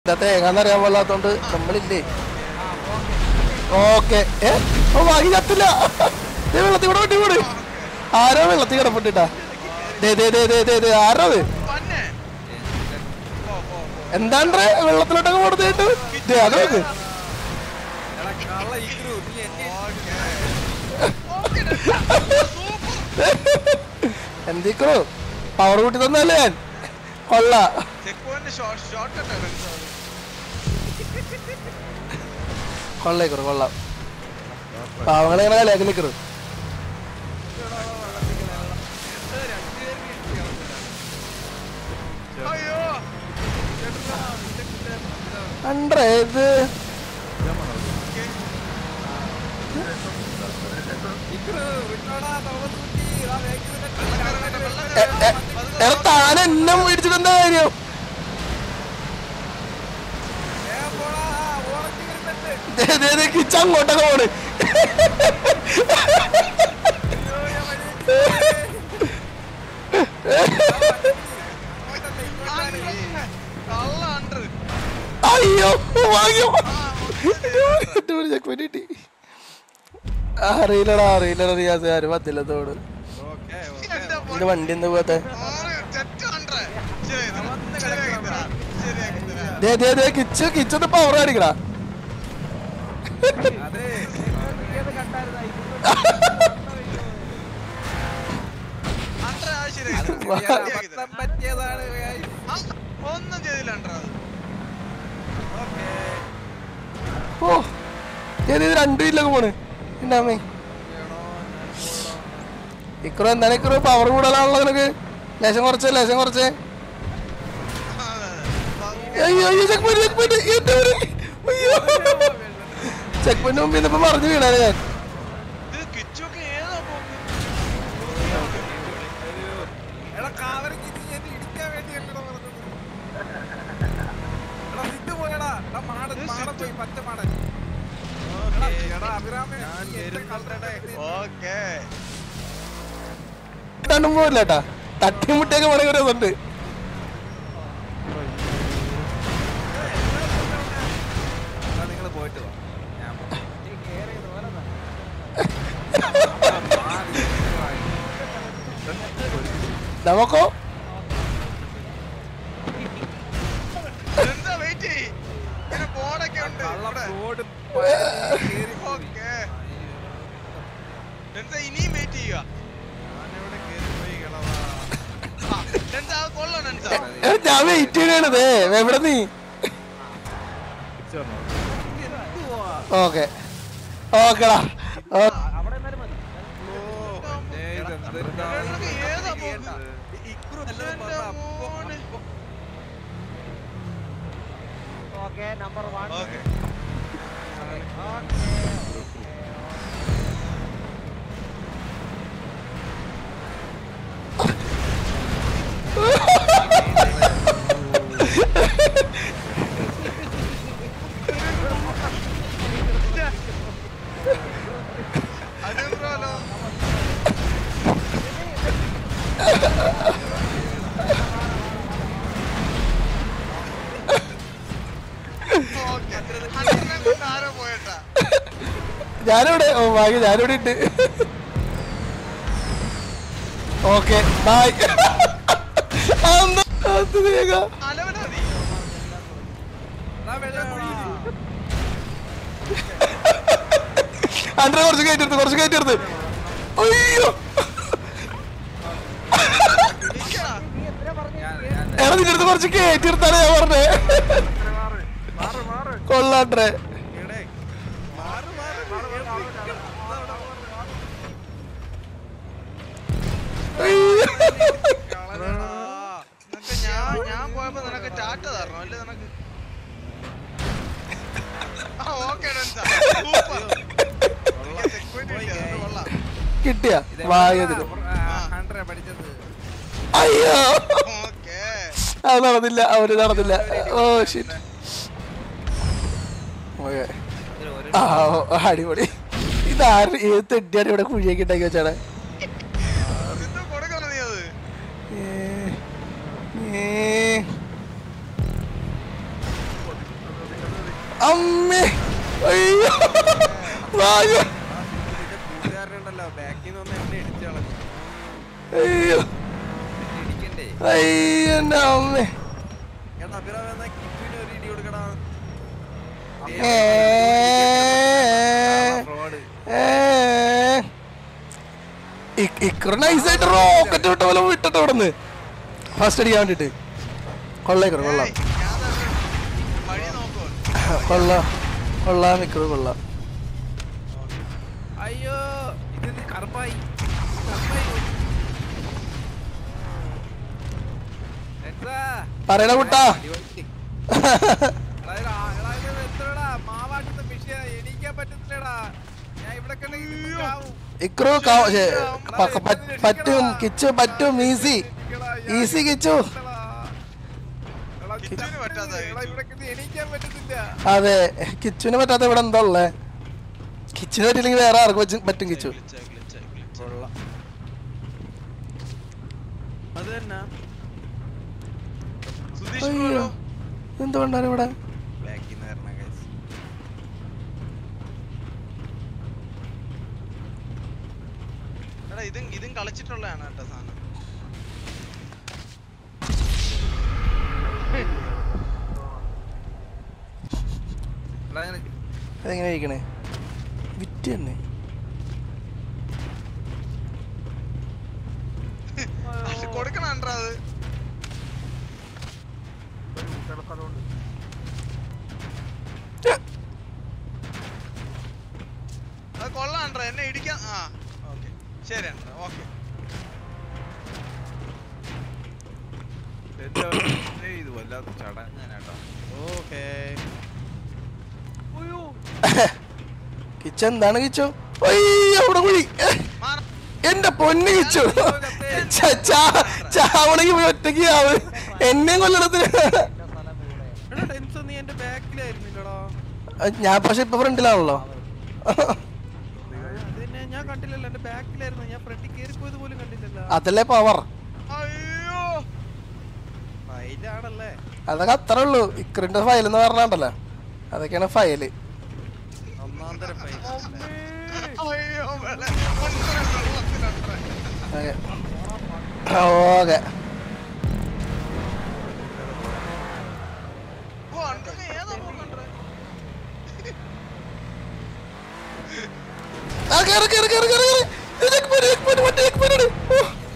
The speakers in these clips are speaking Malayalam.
എന്താ തേങ്ങാന്നറിയാൻ പാടില്ലാത്തോണ്ട് നമ്മളില്ലേ ഓക്കെ ഏ ഓ വാങ്ങി ചത്തില്ല ദേ വെള്ളത്തിൽ കൂടെ വണ്ടി കൂടെ ആരോ വെള്ളത്തിൽ കിടപ്പുണ്ടിട്ടാ ദേ ദേ ദേ ദേ ദേ ദേ ആരോ അത് പന്നെ എന്താണ്ടേ വെള്ളത്തിലോട്ടൊക്കെ കൊടുത്തിട്ട് ദേ അത് നോക്ക് എന്തിക്കോ പവർ കൂട്ടി തന്നല്ലേ ഞാൻ കൊള്ള ചെക്ക് പോയിന്റ് ഷോർട്ട് ഷോർട്ട് കട്ടാണ് കൊള്ളേക്കുറു കൊള്ളാം പാവങ്ങളെ ഇങ്ങനെ കളിയാക്കി നിൽക്കറു അയ്യോ അണ്ടേ ഇത് എ- എ- എടാ താൻ എന്നെ മേടിച്ചിട്ട് എന്താ കാര്യം ദേ, ദേ, ദേ, കിച്ച അങ്ങോട്ടൊക്കെ പോണ് കള്ള അണ്ടർ അയ്യോ വാങ്ങിയോ ചെക്ക് പോയിട്ട് കിട്ടി അറിയില്ലടാ അറിയില്ലടാ റിയാസ് ആരും പത്തില്ല തോട് ഇത് വണ്ടി എന്താ പോകത്തെ തെറ്റ് അണ്ടർ ശരി ശരിയാക്കി തരാം ശരിയാക്കി തരാം ദേ ദേ ദേ കിച്ച് കിച്ചൊന്ന് പവർ അടിക്കടാ അണ്ടർ ആ ശരിയാക്കി തരാം. ശരിയാക്കി തരാം. ആ, ഒന്നും ചെയ്തില്ല അണ്ടർ അത് ഓ ഏത് ഇത് രണ്ടും ഇല്ലൊക്കെ പോണ് എന്റെ അമ്മേ ഇക്കുറ എന്താണ് ഇക്കുറ പവർ കൂടുതലാണല്ലോ നിനക്ക് ലേശം കുറച്ച് ലേശം കുറച്ച് അയ്യോ അയ്യോ ചെക്ക് പോയിന്റ് ചെക്ക് പോയിന്റ് എന്റെ ഒരു അയ്യോ ചെക്ക് പോയിന്റ് മുമ്പിൽ നിന്നിപ്പോ മറിഞ്ഞു വീണാണ് ഞാൻ ഇത് കിച്ചൊക്കെ ഏതാ പോക്ക് ഓക്കേ തണ്ടും പോയില്ല കേട്ടാ തട്ടിമുട്ടിയൊക്കെ പണി ഒരു രസമുണ്ട് നിങ്ങൾ പോയിട്ട് വാ ഞാൻ നമുക്കോ എന്താ വെയിറ്റ് ചെയ്യ് ഇങ്ങനെ ബോർഡൊക്കെ ഉണ്ട് ഇവിടെ റോഡ് ഓക്കേ എന്താ ഇനിയും വെയിറ്റ് ചെയ്യുക ഞാനിവിടെ കേറി പോയി കിളവാ ആ, നെൻസ, അത് കൊള്ളാം നെൻസ. എടാ, ഞാൻ വെയിറ്റ് ചെയ്യണത് എവിടെ നീ ഓക്കെ ഓക്കെടാ നിനക്ക് ഏതാ പോക്ക്? എന്റെ മോനെ. ഓക്കേ. അനുഗ്രഹമല്ലോ. ഓക്കേ. അണ്ണനെ കൊണ്ട് ആരോ പോയേട്ടാ. ഞാനിവിടെ ഓ ഭാഗ്യ ഞാനിവിടെ ഉണ്ട് ഓക്കെ ബായ് അലവലാ നീ. അന്റെ കുറച്ച് കയറ്റിയെടുത്ത് കുറച്ച് കയറ്റിയെടുത്ത് അയ്യോ നിക്കടാ. എടാ നിന്റെ അടുത്ത് കുറച്ച് കയറ്റിയെടുത്താണ് ഞാൻ പറഞ്ഞേ കൊള്ളാട്ടെ അയ്യോ. നിനക്ക് ഞാൻ ഞാൻ പോയപ്പോ നിനക്ക് ടാറ്റ തരണോ അല്ലേ നിനക്ക് ആ ഓക്കെ സൂപ്പർ സെക്യൂരിറ്റി കിട്ടി അതുകൊണ്ട് കൊള്ളാം കിട്ടിയ ഭാഗ്യത്തിന് ഹൺഡ്രഡ് പഠിച്ചത് അയ്യോ ഓക്കെ അത് നടന്നില്ല അവര് നടന്നില്ല ഓ ഷിറ്റ് ഓക്കെ ആ ഓ, അടിപൊളി ഇതാര് ഏത് തെറ്റിയാണ് ഇവിടെ കുഴിയൊക്കെ ഉണ്ടാക്കി വെച്ചാണ് സിദ്ധു കൊടുക്കണം നീ അത് ഏ, ഏ. അമ്മേ അയ്യോ ഭാഗ്യം. നിന്റെ കൂട്ടുകാരനുണ്ടല്ലോ ബാക്കിൽ നിന്ന് ഒന്ന് എന്നെ ഇടിച്ചു കളഞ്ഞു അയ്യോ ഇടിക്കണ്ടേ അയ്യോ എൻ്റെ അമ്മേ എടാ അഭിറാം എന്നാ കിറ്റുവിന് ഒരു ഇടി കൊടുക്കടാ ഏ ഫ്രോഡ് ഇക്ര നൈസായിട്ട് റോക്കറ്റ് വിട്ട പോലെ വിട്ടിട്ട് അവിടെ നിന്ന് ഫസ്റ്റ് അടിക്കാൻ വേണ്ടിട്ട് കൊള്ളേക്കറ കൊള്ളാം ഏയ്, ഞാൻ ദാ വഴി നോക്കുവാ കൊള്ളാം കൊള്ളാം ഇക്ര കൊള്ളാം അയ്യോ ഇത് കറുപ്പായി കറുപ്പായി പോയി. എത്ര? പറയണ കുട്ടാ അടിപൊളി. എടാ, ഇത് ആ- എടാ, ഇത് എത്രടാ? മാവാട്ടുന്ന മിഷ്യ, എണീക്കാൻ പറ്റത്തില്ലടാ. ഞാൻ ഇവിടെ കിടന്ന് ഇത് ചാവും. ഇക്രു കാ- ശ്ശെ, പ- പ- പറ്റും കിച്ചു പറ്റും ഈസി എണീക്കടാ, ഈസി കിച്ചു എടാ. എടാ, കിച്ചുവിന് പറ്റാത്ത എടാ, ഇവിടെ കിടന്ന് എണീക്കാൻ പറ്റത്തില്ല അതെ കിച്ചുവിന് പറ്റാത്ത ഇവിടെ എന്താ ഉള്ളേ കിച്ചുവിന് പറ്റില്ലെങ്കിൽ വേറെ ആർക്കും പറ്റും- പറ്റും കിച്ചു glitch ആയി, glitch ആയി, glitch ആയി. കൊള്ളാം അത് തന്നെ സുധീഷ് അയ്യോ ബ്രോലോ? എന്തുകൊണ്ടാണ് ഇവിടെ ബാക്കിൽ നിന്ന് വരണ guys. എടാ ഇതും ഇതും കളിച്ചിട്ടുള്ളതാണ് കേട്ടോ സാധനം എടാ, ഞാൻ അതെങ്ങനെ ഇരിക്കണേ വിറ്റ് തന്നെ അത് കൊടുക്കണണ്ടാ അത് അത് കൊള്ളാണ്ടാ എന്നെ ഇടിക്കാൻ ആ ഓക്കെ ശരി അണ്ടാ ഓക്കെ എന്റെ ഒരു- ഇത് വല്ലാത്ത ചടങ്ങാനാട്ടോ ഓക്കേ കിച്ചു എന്താണ് കിച്ചു അയ്യോ അവിടെ കുഴി മാറ എന്റെ പൊന്ന് കിച്ചു ച- ചാ- ചാവണെങ്കി പോയി ഒറ്റയ്ക്ക് ചാവ് എന്നെയും കൊല്ലണത്തിന് എടാ ടെൻസ് നീ എന്റെ ബാക്കിലായിരുന്നില്ലടാ ഞാൻ പക്ഷെ ഇപ്പൊ ഫ്രണ്ടിലാണല്ലോ അതന്നെ ഞാൻ കണ്ടില്ലല്ലോ എന്റെ ബാക്കിലായിരുന്നു ഞാൻ ഫ്രണ്ടിൽ കയറി പോയത് പോലും കണ്ടില്ലല്ലോ അതല്ലേ പവർ അയ്യോ ഫൈലാണല്ലേ അതൊക്കെ അത്രേ ഉള്ളൂ ഇക്രിന്റെ ഫയൽ എന്ന് പറഞ്ഞാണ്ടല്ലോ അതൊക്കെയാണ് ഫയല് ഒന്നാം തരം ഫൈൽ അയ്യോ വെള്ള മനുഷ്യനെ വെള്ളത്തിലുണ്ടേ. ഓക്കെ ഓ അണ്ടൊക്കെ ഏതാ പോകണ്ടേ ആ കേറ് കേറ് കേറ് കേറ് കേറ് ഇത് एक मिनट एक मिनट മറ്റേ एक मिनट ഓ.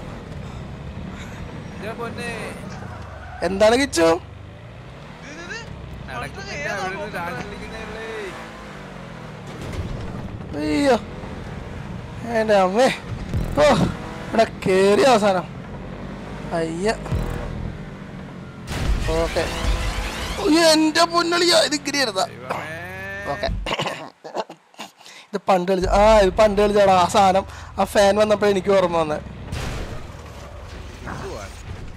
ഞാൻ പൊന്നെ എന്താണ് കിച്ചു ഇത് ഇത് നടക്കുന്നില്ല ഏതാ അവിടെ ഇരുന്ന് പോകണ്ടേ? ഡാൻസ് കളിക്കുന്നതല്ലേ അയ്യോ എൻ്റെ അമ്മേ ഓ ഇവിടെ കേറി അവസാനം അയ്യ ഓക്കെ എന്റെ പൊന്നളിയാ ഇത് കിരിയരുതാ ദൈവമേ. ഓക്കെ ഇത് പണ്ട് കളിച്ച ആ ഇത് പണ്ട് കളിച്ചാടാ ആ സാധനം ആ ഫാൻ വന്നപ്പോഴേ എനിക്ക് ഓർമ്മ വന്നത് എന്തുവാ?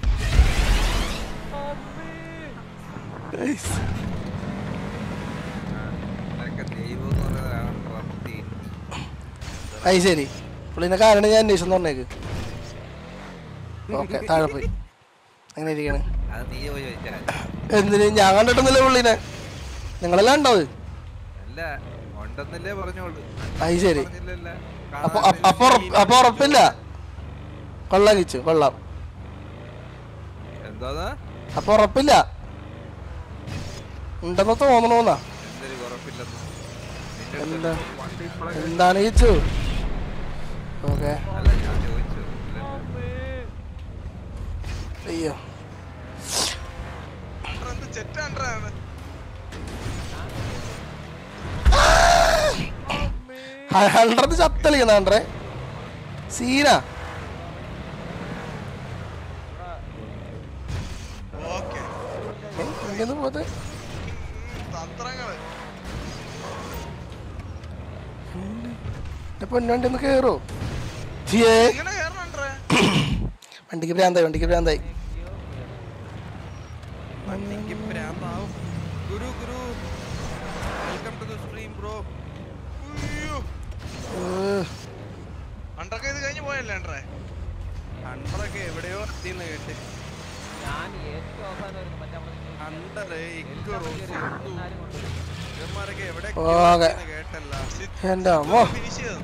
ഇതൊക്കെ ദൈവം എന്ന് പറയുന്നതാണ് റബ്ബി. അത് ശരി പുള്ളിന്റെ കാരണം ഞാൻ അന്വേഷിച്ചു പറഞ്ഞേക്ക് ഓക്കെ താഴെ പോയി അങ്ങനെ ഇരിക്കണേ അത് നീ പോയി ചോദിച്ചാൽ എന്തിന് ഞാൻ കണ്ടിട്ടൊന്നുമില്ല പുള്ളിനെ നിങ്ങളെല്ലാം ഉണ്ടാവും അല്ല ഉണ്ടെന്നല്ലേ പറഞ്ഞോളൂ അത് ശരി പറഞ്ഞില്ലല്ലോ. അപ്പൊ കാണാൻ അപ്പൊ- അപ്പൊ ഉറപ്പ്- അപ്പൊ ഉറപ്പില്ല കൊള്ളാം കിച്ചു കൊള്ളാം എന്തോന്നാ അപ്പൊ ഉറപ്പില്ല ഉണ്ടെന്ന് തോന്നണോന്നാ എന്തൊരു ഉറപ്പില്ലെന്ന് നിന്റെ എന്താ അടുത്ത് വണ്ടി ഇപ്പളെ- എന്താണ് കിച്ചു ഓക്കെ അല്ല ഞാൻ ചോദിച്ചു ഇല്ല. അയ്യോ അണ്ടർ എന്ത് ചെറ്റാണ്ടാണ് ഹൺഡ്രഡ് ചത്തളിക്കുന്ന ഹൺഡ്രേ സീന ഓക്കെ ഇങ്ങനെ പോത്തെ തന്ത്രങ്ങള് എന്റെ പൊന്നുവണ്ടി ഒന്ന് കേറോ ജിയേ എങ്ങനെ കേറണണ്ടേ വണ്ടിക്ക് ഭ്രാന്തായി വണ്ടിക്ക് ഭ്രാന്തായി വണ്ടിക്ക് ഭ്രാന്താവും. ഗുരു ഗുരു welcome to the stream bro അയ്യോ ഏഹ്. അണ്ടൊക്കെ ഇത് കഴിഞ്ഞ് പോയല്ലേ അണ്ടേ അണ്ടറൊക്കെ എവിടെയോ എത്തിന്ന് കേട്ട് ഞാൻ ഏറ്റവും അവസാനം വരുന്നു മറ്റേ നമ്മള് അണ്ടറ് ഇക്ക് റോസ് എല്ലാവരും കൊണ്ടുവരും. ഇവന്മാരൊക്കെ എവിടെ ഓക്കെ കേട്ടല്ല എൻ്റെ അമ്മോ ഫിനിഷ് ചെയ്തു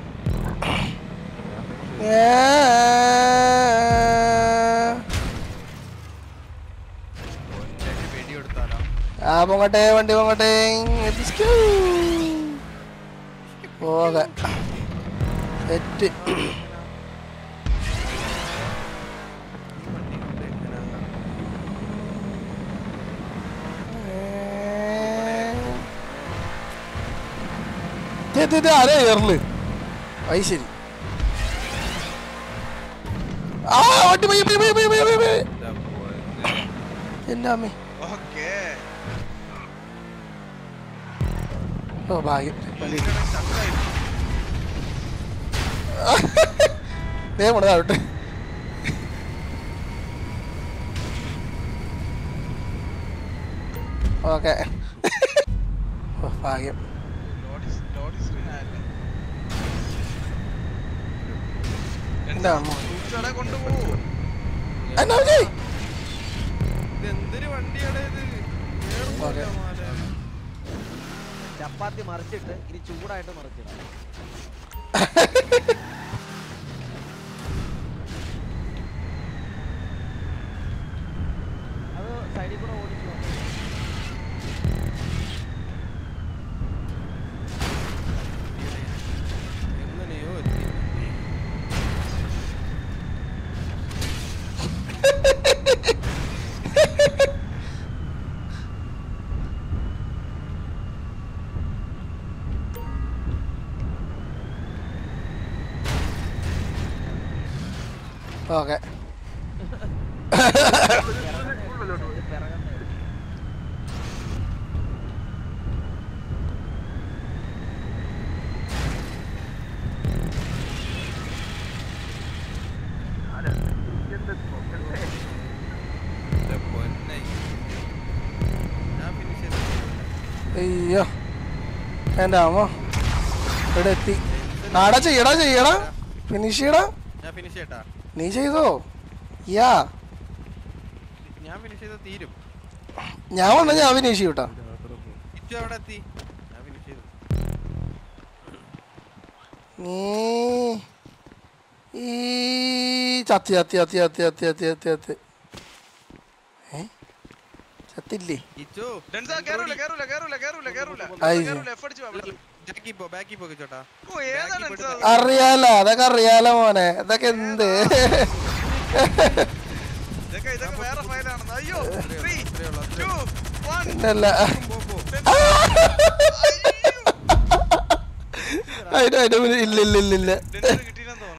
ഏ. വെടി കൊടുത്താലോ ആ പൊങ്ങട്ടെ വണ്ടി പൊങ്ങട്ടെ എത്തിക്കൂ. പോക സെറ്റ് ആരേ ഏറല് അത് ശരി ആ വണ്ടി പോയി പോയി പോയി പോയി പോയി പോയി പോയി എൻ്റെ അമ്മേ ഓക്കേ ഓ ഭാഗ്യം വണ്ടി സ്റ്റക്കായി ദേ പോണതാവട്ടെ ഓക്കെ ഓ ഭാഗ്യം ലോഡി ലോഡി സ്ക്രീൻ ആയല്ലേ എൻ്റെ അമ്മ സൂക്ഷിച്ചോടെ കൊണ്ടുപോകൂ എന്നാ വിജയ് ഇതെന്തൊരു വണ്ടിയാണ് ഇത് ഓക്കെ ചപ്പാത്തി മറിച്ചിട്ട് ഇനി ചൂടായിട്ട് മറിച്ചിടാം അത് സൈഡിൽ കൂടെ ഓടിച്ചു പോകാം. എങ്ങനെയോ എത്തി ഓക്കെ ഇത് പിറകുന്ന എന്റെ പൊന്നെ ഞാൻ ഫിനിഷ് ചെയ്തു അയ്യോ എൻ്റെ അമ്മ ഇവിടെ എത്തി ആടാ ചെയ്യടാ ചെയ്യടാ ഫിനിഷ് ചെയ്യടാ ഞാൻ ഫിനിഷ് ചെയ്യട്ടാ നീ ചെയ്തോ യാ ഞാൻ ഫിനിഷ് ചെയ്ത് തീരും ഞാൻ വന്ന ഞാൻ ഫിനിഷ് ചെയ്യൂട്ടാ ഇച്ചു അവിടെ എത്തി ഞാൻ ഫിനിഷ് ചെയ്തു നീ ഈ ചത്തി ചത്തി ചത്തി ചത്തി ചത്തി ചത്തി ചത്തി ചത്തി ഏ ചത്തില്ലേ ഇച്ചു ഡെൻസാ കേറൂല കേറൂല കേറൂല കേറൂല കേറൂല ആയി. കേറൂല എഫ് അടിച്ച് വാ, ഇവിടെ. ബാക്കി പോ ബാക്കി പോ ചോട്ടാ ഓ ഏതാ ഡെൻസാ അത്? അറിയാലോ അതൊക്കെ അറിയാലോ മോനെ ഇതൊക്കെ എന്ത് ഇതൊക്കെ ഇതൊക്കെ വേറെ ഫയലാണെന്ന് അയ്യോ ത്രീ ടു വൺ അല്ല അതിന് അതിന് മുന്നിൽ ഇല്ല ഇല്ല ഇല്ല ഇല്ല ഡെൻസിന്